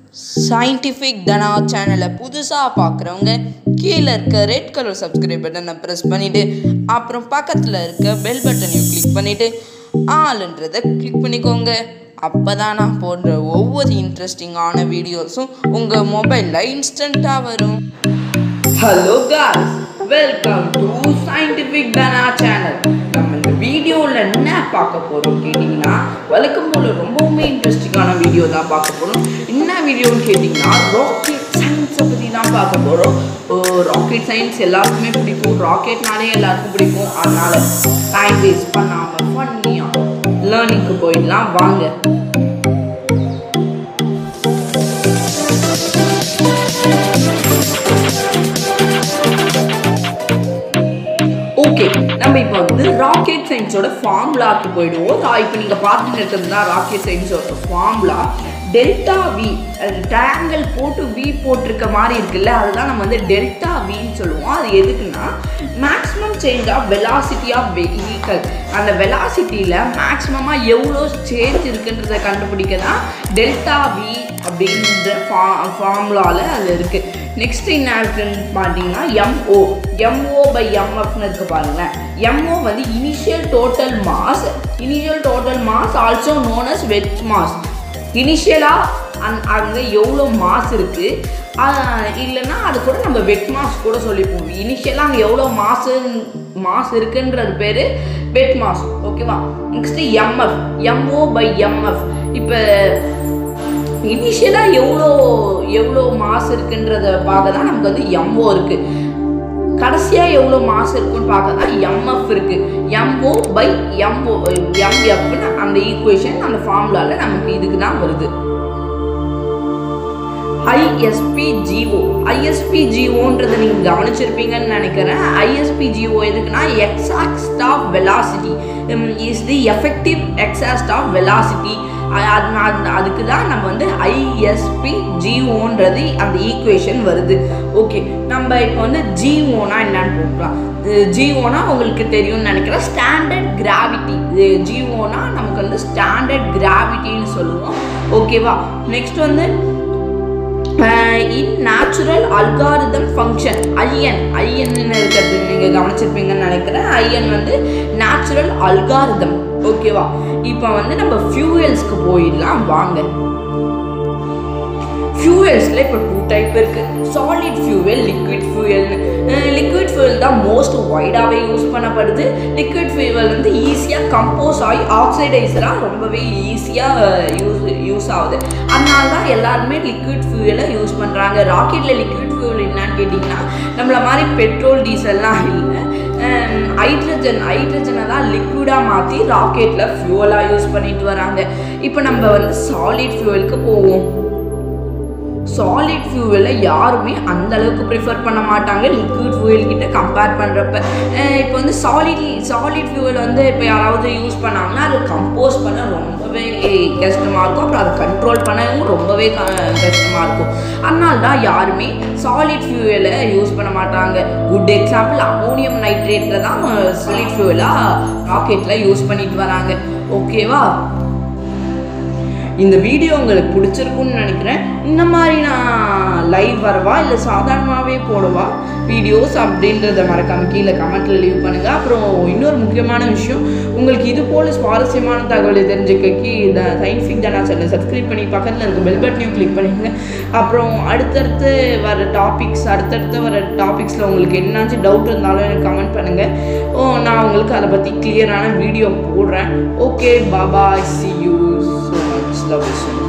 scientific தனா சேனலை புதுசாக பார்க்குறவங்க கீழே இருக்க ரெட் கலர் சப்ஸ்கிரைப் பட்டனை ப்ரெஸ் பண்ணிவிட்டு அப்புறம் பக்கத்தில் இருக்க பெல் பட்டனையும் கிளிக் பண்ணிவிட்டு ஆளுன்றதை கிளிக் பண்ணிக்கோங்க அப்போ தான் நான் போடுற ஒவ்வொரு இன்ட்ரெஸ்டிங்கான வீடியோஸும் உங்கள் மொபைலில் இன்ஸ்டண்ட்டாக வரும் hello guys welcome to scientific Dhana channel நம்ம இந்த வீடியோவில் என்ன பார்க்க போகிறோம் கேட்டிங்கன்னா வழக்கம் போல் ரொம்பவுமே இன்ட்ரெஸ்டிங்கான வீடியோ தான் பார்க்க போகிறோம் என்ன வீடியோன்னு கேட்டிங்கன்னா ராக்கெட் சயின்ஸை பற்றி தான் பார்க்க போகிறோம் ராக்கெட் சயின்ஸ் எல்லாருக்குமே பிடிக்கும் ராக்கெட்னாலே எல்லாருக்கும் பிடிக்கும் அதனால் டைம் வேஸ்ட் பண்ணாமல் பண்ணியாக லேர்னிங்க்கு போயிடலாம் வாங்க ஓகே நம்ம இப்போ வந்து ராக்கெட் சயின்ஸோட ஃபார்முலாக்கு போயிடுவோம் இப்போ நீங்கள் பார்த்துட்டு இருக்கிறது தான் ராக்கெட் சயின்ஸோட ஃபார்முலா டெல்டா வி ட்ரையாங்கிள் போட்டு வி போட்டிருக்க மாதிரி இருக்குல்ல அதுதான் நம்ம வந்து டெல்டா வின்னு சொல்லுவோம் அது எதுக்குன்னா maximum change of velocity of vehicle அந்த வெலாசிட்டியில் மேக்ஸிமமாக எவ்வளோ சேஞ்ச் இருக்குன்றதை கண்டுபிடிக்க தான் டெல்டா வி அப்படின்ற ஃபா ஃபார்முலாவில் அது இருக்குது நெக்ஸ்ட் என்ன இருக்குன்னு பார்த்தீங்கன்னா எம்ஓ எம்ஓ பை எம்எஃப்னு இருக்கு பாருங்களேன் எம்ஓ வந்து initial total mass initial total mass also known as wet mass இனிஷியலாக அந் அங்கே எவ்வளோ மாஸ் இருக்குது இல்லைன்னா அது கூட நம்ம வெட் மாஸ் கூட சொல்லிப்போம் இனிஷியலாக அங்கே எவ்வளோ மாசு மாஸ் இருக்குன்றது பேர் வெட் மாஸ் ஓகேவா next MF MO by MF இப்போ இனிஷியலாக எவ்வளோ எவ்வளோ மாஸ் இருக்குன்றத பார்க்க தான் நமக்கு வந்து எம்ஓ இருக்குது கடைசியாக எவ்வளோ மாஸ் இருக்குன்னு பார்க்க தான் எம்எஃப் இருக்குது எம்ஓ பை எம்ஓ எம்எஃப்னு அந்த ஈக்குவேஷன் அந்த ஃபார்முலாவில் நமக்கு இதுக்கு தான் வருது ஐஎஸ்பிஜிஓ ஐஎஸ்பிஜிஓன்றதை நீங்கள் கவனிச்சிருப்பீங்கன்னு நினைக்கிறேன் ஐஎஸ்பிஜிஓ எதுக்குன்னா exhaust of velocity is the effective exhaust of velocity அதுக்கு தான் நம்ம வந்து ஐஎஸ்பி ஜிஓன்றது அந்த ஈக்குவேஷன் வருது ஓகே நம்ம இப்போ வந்து ஜிஓனா என்னன்னு போட்டுக்கலாம் ஜிஓனா உங்களுக்கு தெரியும்னு நினைக்கிறேன் ஸ்டாண்டர்ட் கிராவிட்டி ஜிஓனா நமக்கு வந்து ஸ்டாண்டர்ட் கிராவிட்டின்னு சொல்லுவோம் ஓகேவா நெக்ஸ்ட் வந்து in natural algorithm function IN ஐஎன்னு இருக்கிறது நீங்கள் கவனிச்சிருப்பீங்கன்னு நினைக்கிறேன் ஐஎன் வந்து நேச்சுரல் அல்காரிதம் ஓகேவா இப்போ வந்து நம்ம ஃபியூயல்ஸ்க்கு போயிடலாம் வாங்க ஃபியூயல்ஸில் இப்போ டூ டைப் இருக்குது சாலிட் ஃபியூவல் லிக்விட் ஃபியூவல்னு லிக்விட் ஃபியூவல் தான் மோஸ்ட் வைடாகவே யூஸ் பண்ணப்படுது லிக்விட் ஃபியூவல் வந்து ஈஸியாக கம்போஸ் ஆகி ஆக்சைடைசராக ரொம்பவே ஈஸியாக யூஸ் யூஸ் ஆகுது அதனால தான் எல்லாருமே லிக்விட் ஃபியூவலை யூஸ் பண்ணுறாங்க ராக்கெட்டில் லிக்விட் ஃபியூவல் என்னன்னு கேட்டிங்கன்னா நம்மள மாதிரி பெட்ரோல் டீசல்லாம் இல்லை ஹைட்ரஜன் ஹைட்ரஜனை தான் லிக்விடாக மாற்றி ராக்கெட்டில் ஃபியூவலாக யூஸ் பண்ணிட்டு வராங்க இப்போ நம்ம வந்து சாலிட் ஃபியூவலுக்கு போவோம் சாலிட் ஃபியூவலை யாருமே அந்த அளவுக்கு ப்ரிஃபர் பண்ண மாட்டாங்க லிக்விட் ஃபியூவல் கிட்ட கம்பேர் பண்ணுறப்ப இப்போ வந்து சாலிட் சாலிட் ஃபியூவல் வந்து இப்போ யாராவது யூஸ் பண்ணாங்கன்னா அது கம்போஸ் பண்ண ரொம்பவே கஷ்டமாக இருக்கும் அப்புறம் அதை கண்ட்ரோல் பண்ணவும் ரொம்பவே கஷ்டமாக இருக்கும் அதனால தான் யாருமே சாலிட் ஃபியூவலை யூஸ் பண்ண மாட்டாங்க குட் எக்ஸாம்பிள் அமோனியம் நைட்ரேட்டில் தான் சாலிட் ஃபியூவலாக ராக்கெட்டில் யூஸ் பண்ணிட்டு வராங்க ஓகேவா இந்த வீடியோ உங்களுக்கு பிடிச்சிருக்குன்னு நினைக்கிறேன் இந்த மாதிரி நான் லைவ் வரவா இல்லை சாதாரணமாகவே போடவா வீடியோஸ் அப்படின்றத மறக்காம கீழே கமெண்ட்டில் லீவ் பண்ணுங்கள் அப்புறம் இன்னொரு முக்கியமான விஷயம் உங்களுக்கு இது போல் சுவாரஸ்யமான தகவலை தெரிஞ்சுக்கி இந்த சயின்டிஃபிக் தானா சேனல் சப்ஸ்கிரைப் பண்ணி பக்கத்தில் இருக்க பெல் பட்டனையும் கிளிக் பண்ணிக்கோங்க அப்புறம் அடுத்தடுத்து வர டாபிக்ஸ் அடுத்தடுத்து வர டாபிக்ஸில் உங்களுக்கு என்னாச்சும் டவுட் இருந்தாலும் எனக்கு கமெண்ட் பண்ணுங்கள் ஓ நான் உங்களுக்கு அதை பற்றி கிளியரான வீடியோ போடுறேன் okay bye bye see you so much love you